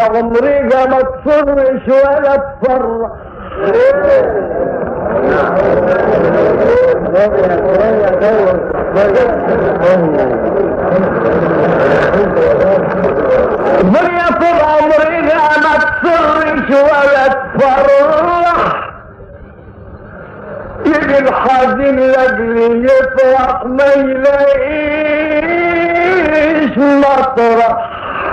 عمرها ما تصرش ولا تفرح الدنيا طول عمرها ما تصرش ولا تفرح يجي الحزين لاجل يفرح ما يلاقيش مطرح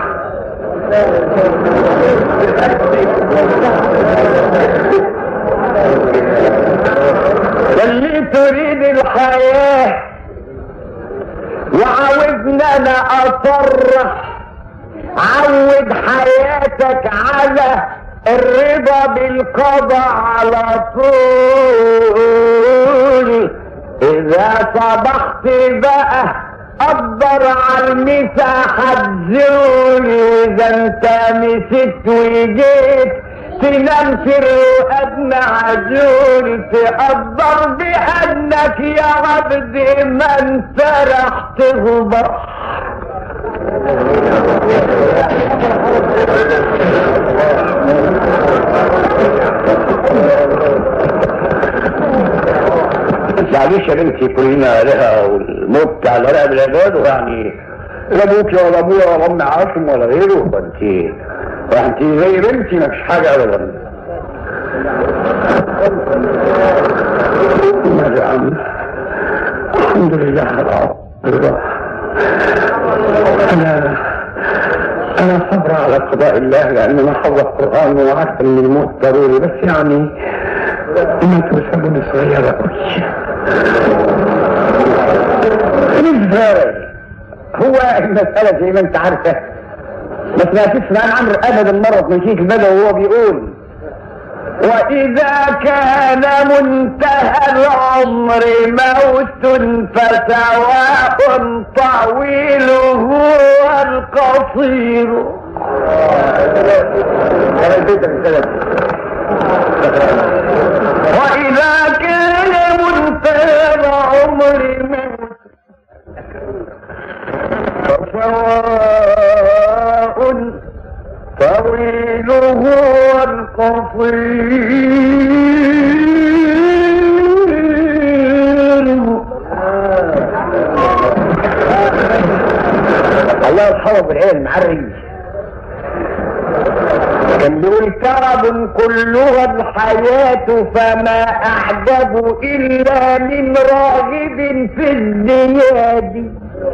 اللي تريد الحياة وعاوزنا انا افرح عود حياتك على الرضا بالقضاء على طول اذا صبحت بقى قدر على المساحة تزول اذا انت مسكت وجيت تنام في الرقاد عجول تقدر بانك يا عبد ما انت راح تغبر معلش يا بنتي كلنا لها والموت على رقب العباد ويعني لا ابوك ولا ابويا ولا ام عاصم ولا غيره فانت فانت زي بنتي مفيش حاجه ابدا ماذا يا عم الحمد لله على الرضا انا انا صبر على قضاء الله لان انا حافظ القران وعارف ان الموت ضروري بس يعني ما تسبني صغيره قوي ازاي هو المسألة زي ما انت عارفة بس ما تسمع عن عمرو ابدا مرة من شيخ البدوي وهو بيقول وإذا كان منتهى العمر موت فسواء طويله والقصير وإذا كان منتهى العمر موت فسواء طويله والقصير الله يرحمه بالعين معري كان بيقول كرب كلها الحياة فما أعجب إلا من راغب في الزياد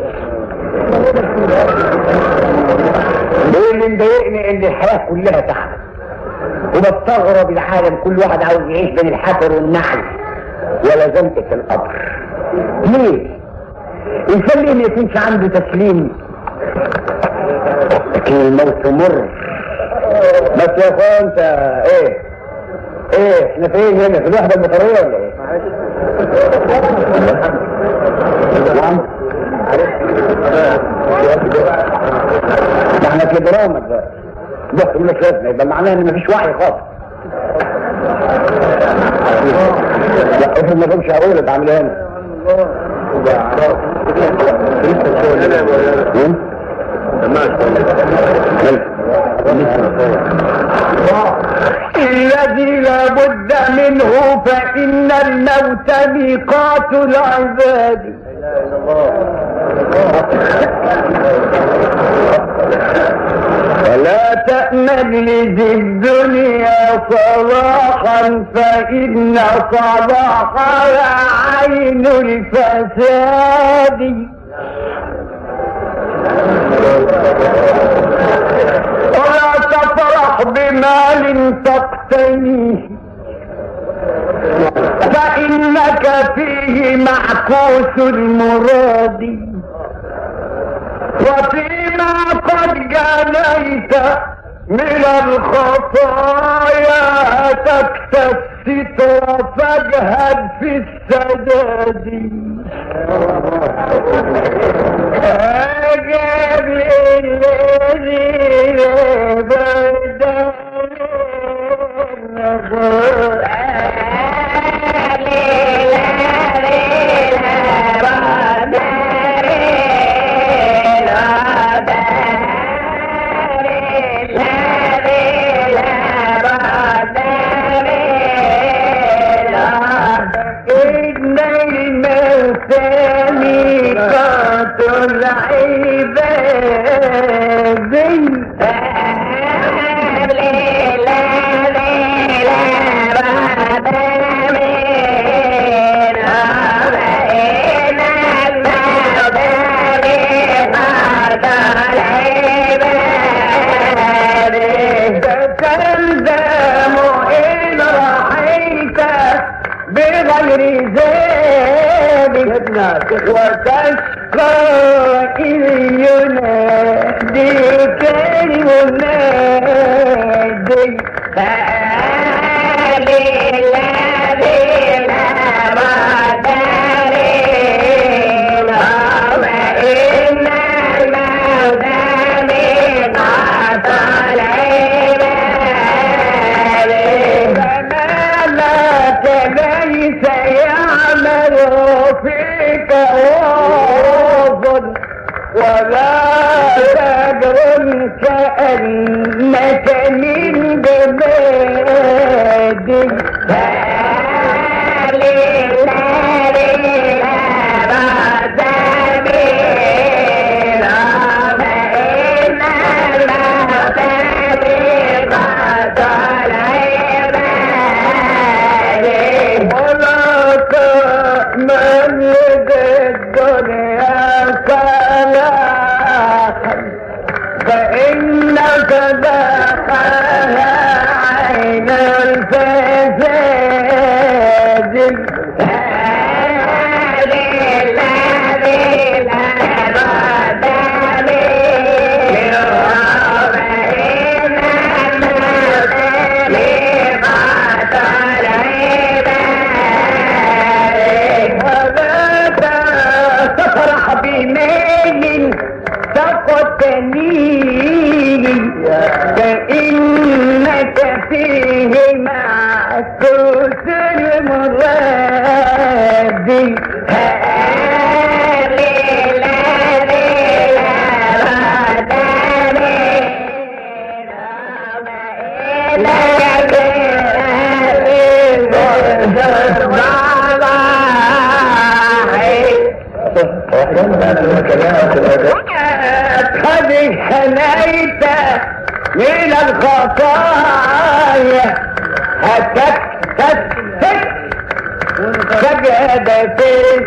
ليه اللي مضايقني ان الحياه كلها تعب وبستغرب العالم كل واحد عاوز يعيش بين الحفر والنعل ولا زنقة القبر ليه؟ الانسان ليه ما يكونش عنده تسليم لكن الموت مر بس يا اخوان انت ايه ايه احنا فين هنا في الوحده المطريه ولا ايه؟ نعم ده احنا في برامج بقى بص يقول لك لازمه يبقى معناه ان مفيش وعي خالص لا افرض ما كنتش هقول ابقى اعمل ايه الذي لا بد منه فإن الموت ميقات العباد ولا تأمن لذي الدنيا صلاحا فإن صلاحها عين الفساد ولا تفرح بمال تقتنيه فإنك فيه معكوس المراد وفيما قد جنيت من الخطايا تكتب ستر فاجهد في السداد أجب الذي بدل ذلك وتشقى إذ يناديك المنادي فآل الذين بدرين وإن الموت من طلعين فما لك ليس يعمل فيك واظن ولا تدر كأنك من جماد ولا تأمن الدنيا صلاحا فإن صلاحها عين الفساد ولا تفرح بمال سقطني فإنك فيه مع كل المراد قد حنيت من الخطايا هتكتك سجد في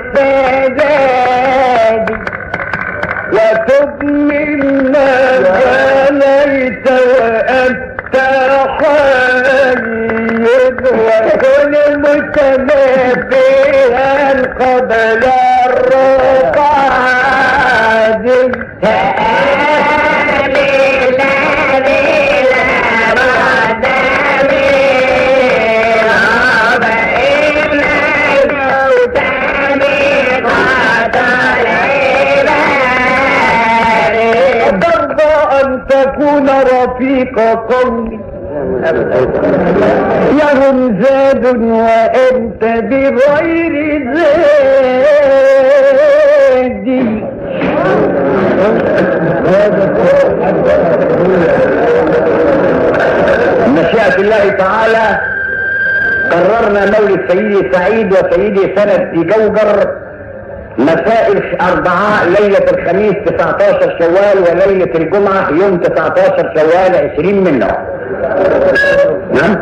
السجاد وتب مما بنيت وأنت حيد وكل متنبيا قبل الرقاد ترضى أن تكون رفيق قومي لهم زاد وأنت بغير زاد مشيئة الله تعالى قررنا مولد سيدي سعيد وسيدي سند في جوجر مساء الأربعاء ليلة الخميس 19 شوال وليلة الجمعة يوم 19 شوال 20 منه نعم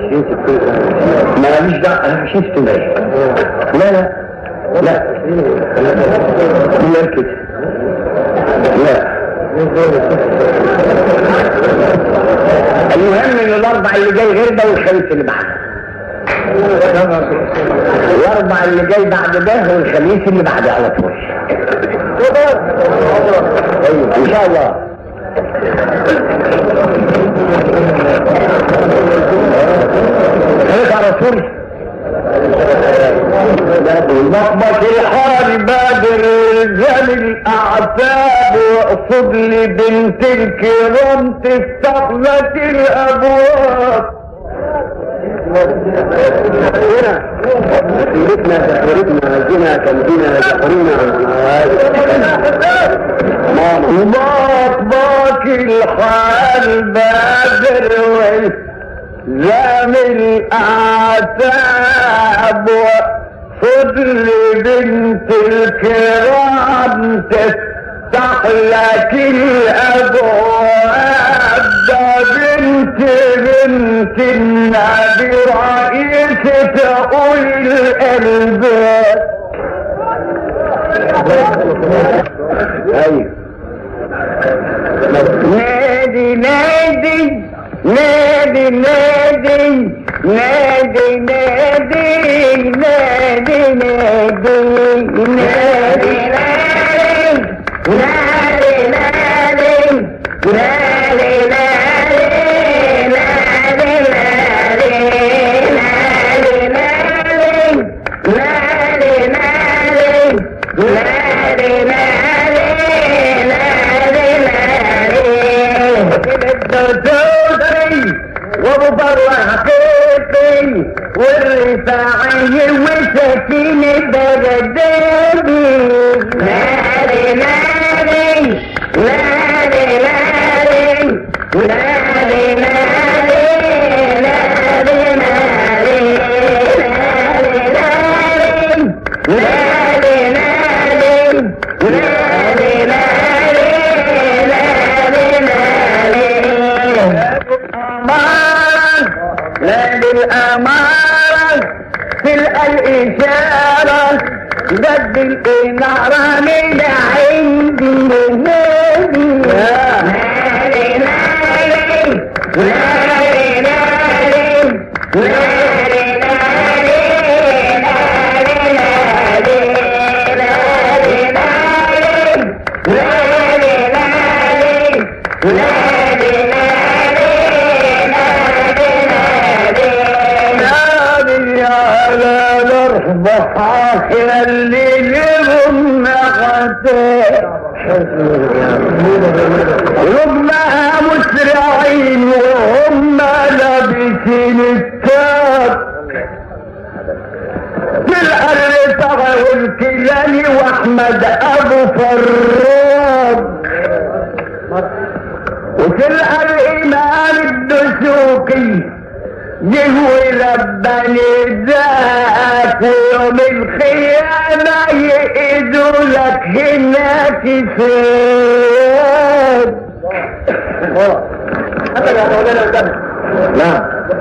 ما مش دعوة انا مش اسكندرية لا لا لا لا كده لا المهم ان الاربع اللي جاي غير ده والخميس اللي بعده الاربع اللي جاي بعد ده والخميس اللي بعده على طول ايوه ان شاء الله خليك على رسول مطبخ الحال بادر رجال الاعتاب واقصد لي بنت الكرام تفتح لك الابواب سيرتنا تحرتنا زنا كلبنا سحرنا مطبخ الحال بادر زام الاعتاب وفضل بنت الكرام تفتح لك الابواب ده بنت بنت النبي رئيسة اولي الالباب ايوه نادي نادي نادي نادي نادي نادي نادي نادي نادي نادي نادي نادي نادي وابو بروة حقيقي والرفاعي وسكينة بغدادي نادي نادي نادي نادي نادي نادي نادي نادي الأمارة تلقى الإشارة جد الإنارة من عندي نادي نادي نادي نادي نادي نادي آخر الليل هم ربما مسرعين وهم لابسين التاب تلقى الرفع والكلاني واحمد ابو فراج وتلقى الامام الدسوقي يهوي ربني ذاك يوم الخيانة يئذوا لك هناك فين نعم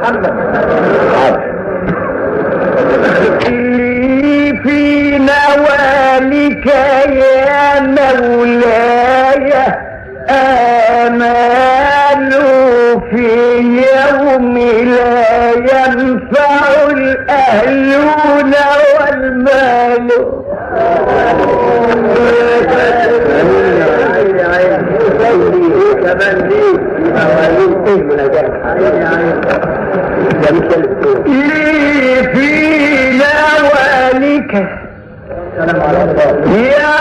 اللي في نوالك يا مولاي آمال في يوم لا ينفع الأهلون والمال لي في نوالك يا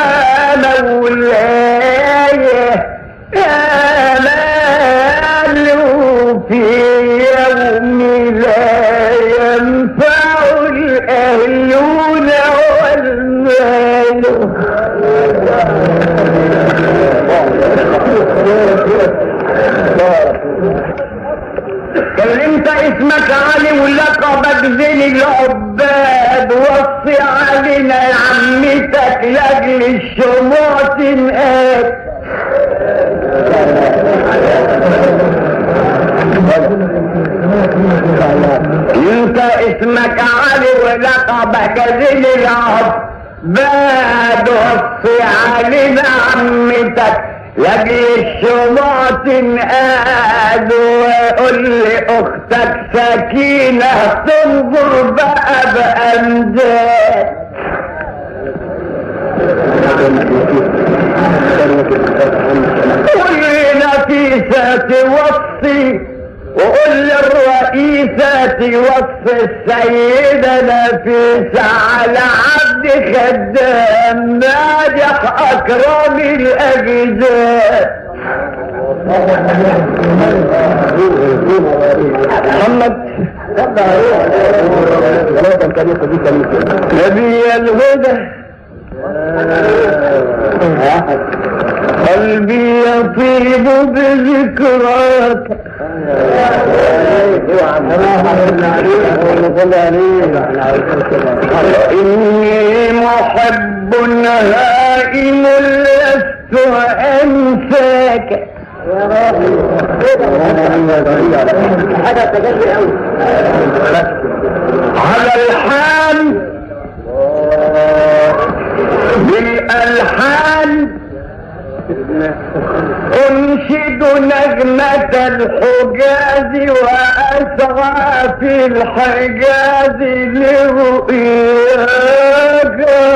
مولاي آمال في يوم لا ينفع الأهلون والمال كلمت اسمك علي ولقبك زين العباد وصي علينا يا عمتك لاجل الشموع تنقاد انت اسمك علي ولقبك زين العباد وصي علينا عمتك لاجل الشموع تنقاد وقول لاختك سكينة تنظر بقى بأمجاد قول لنفيسة وصي وقول للرئيسة توصي السيدة نفيسة على عبد خدام ناجح أكرم الأجداد محمد نبي الهدى قلبي يطيب بذكراك إني محب هائم لست أنساك على الحال بالألحان أنشد نغمة الحجاز وأسعى في الحجاز لرؤياك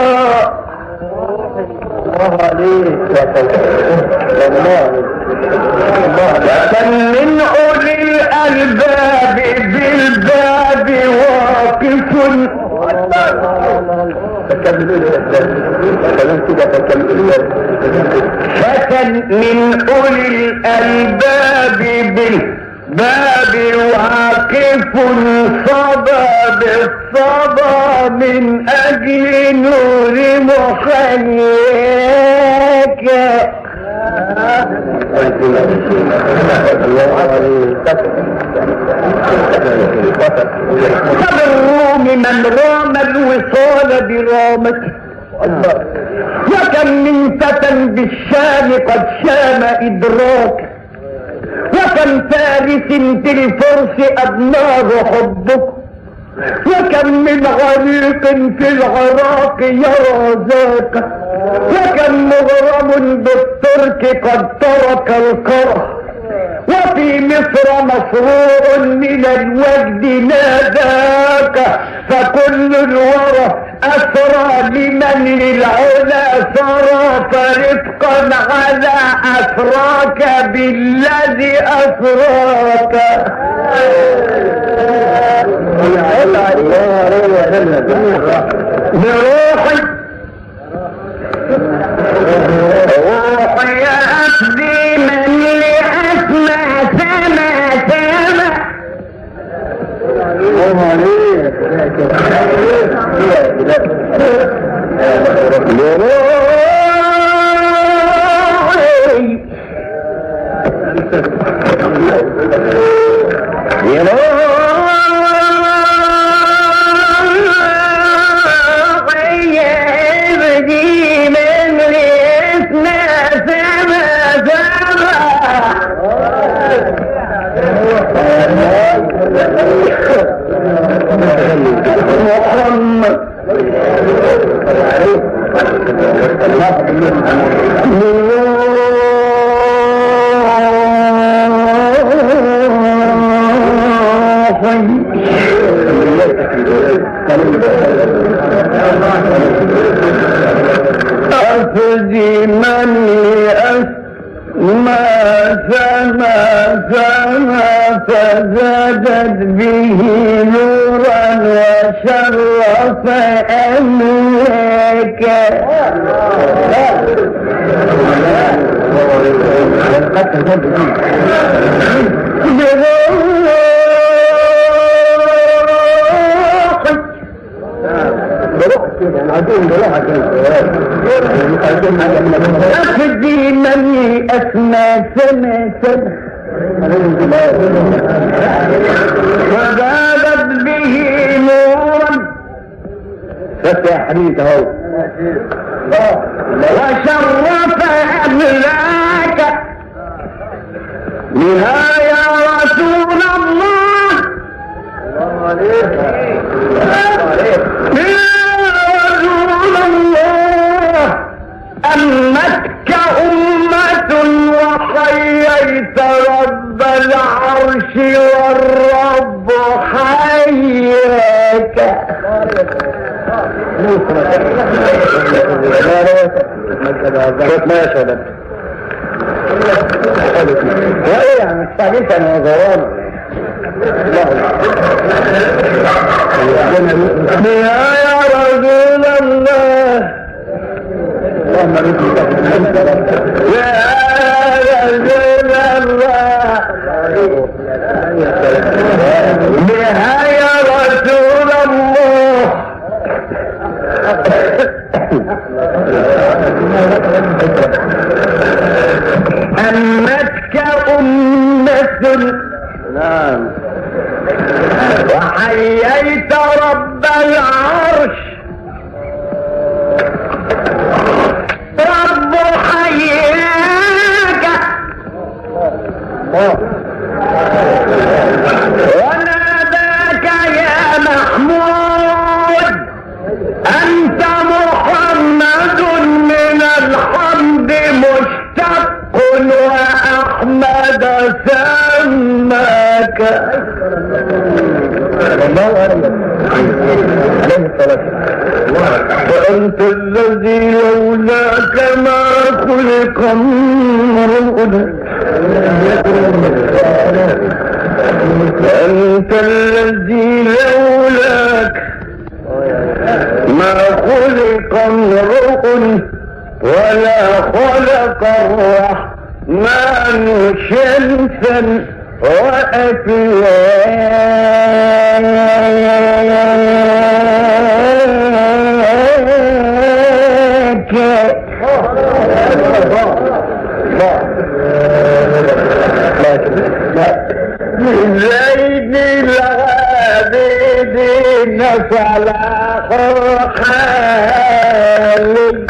وكم من أولي الألباب بالباب واقف فتى من أولي الألباب بالباب واقف صدى بالصدى من أجل نور محياك فبالروم من رام الوصال برامته وكم من فتى بالشام قد شام إدراك وكم فارس في الفرس أبناه حبك وكم من غريق في العراق يرى ذاك وكم مغرم بالترك قد ترك الكره وفي مصر مسرور من الوجد ناداك فكل الورى أسرى لمن للعلا سرى فرفقا على أسراك بالذي أسراك بروحي روحي أفدي من لأسمع سما سما بروحي بروحي أفدي من لأسمع سما سما محمد أفدي من ما سما سما فزادت به نورا وشرف أملاك بروحك أفدي من أسمى سما سما فزادت به نورا فتح حديث اهو وشرف أملاك بها يا رسول الله يا رسول الله أمتك أمة وحييت رب العرش والرب حياك ماشي ده وايه يعني استعجلت انا زوال يا يا رسول الله يا رسول الله بها يا رسول الله أمتك أمة نعم وحييت رب العرش رب حياك وناداك يا محمود أنت محمد من الحمد مشتق وأحمد سماك الله أعلم عليه الصلاة وأنت الذي لولاك ما خلق امرؤ أنت الذي لولاك ما خلق امرؤ ولا خلق الرحمن شمسا وأفلاك زيد العابدين صلاح خالد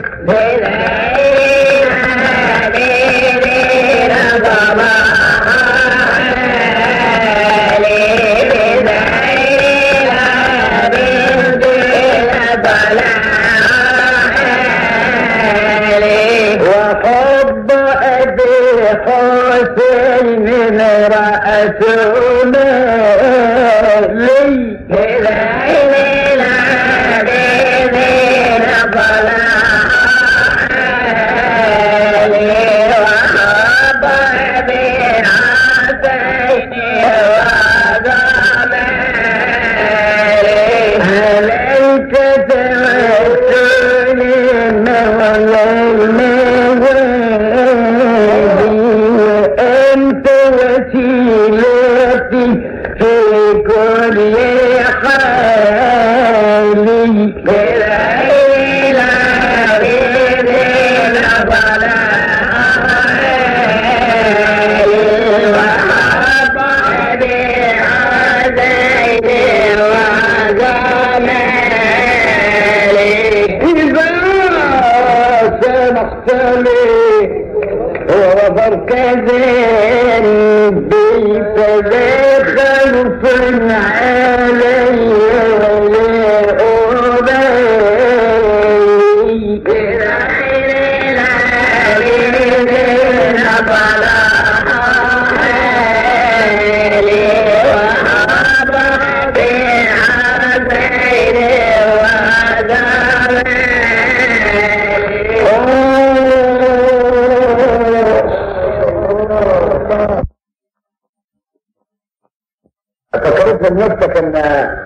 وحب أبي حسين رأسنا لي عليك توكلي مولى الموالي وأنت وسيلتي في كل حال إذا سمحتني وبركز بيت خلف علي ولا تفرض نفسك ان